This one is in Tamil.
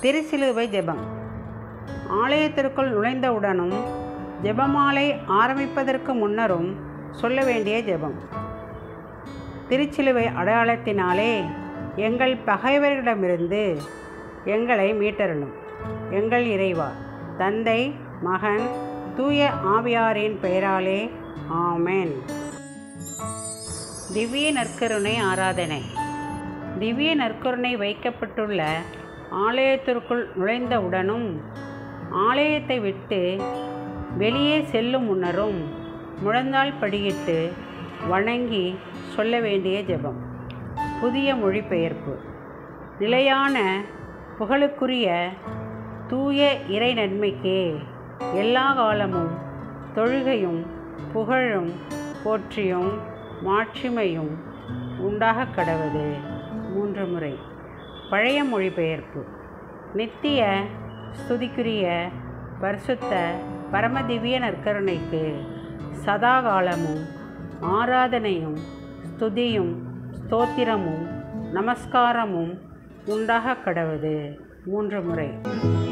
திருச்சிலுவை ஜெபம் ஆலயத்திற்குள் நுழைந்தவுடனும் ஜெபமாலை ஆரம்பிப்பதற்கு முன்னரும் சொல்ல வேண்டிய ஜெபம் திருச்சிலுவை அடையாளத்தினாலே எங்கள் பகைவர்களிடமிருந்து எங்களை மீட்டருளும் எங்கள் இறைவா தந்தை மகன் தூய ஆவியாரின் பெயராலே ஆமென் திவ்ய நற்கருணை ஆராதனை திவ்ய நற்கருணை வைக்கப்பட்டுள்ள ஆலயத்திற்குள் நுழைந்தவுடனும் ஆலயத்தை விட்டு வெளியே செல்லும் முன்னரும் முழந்தாள் படியிட்டு வணங்கி சொல்ல வேண்டிய ஜெபம் புதிய மொழிபெயர்ப்பு நிலையான புகழுக்குரிய தூய இறை நன்மைக்கே எல்லா காலமும் தொழுகையும் புகழும் போற்றியும் மாட்சிமையும் உண்டாக கடவுது மூன்று முறை பழைய மொழிபெயர்ப்பு நித்திய ஸ்துதிக்குரிய பரிசுத்த பரமதிவ்ய நற்கருணைக்கு சதா காலமும் ஆராதனையும் ஸ்துதியும் ஸ்தோத்திரமும் நமஸ்காரமும் உண்டாக கடவுது மூன்று முறை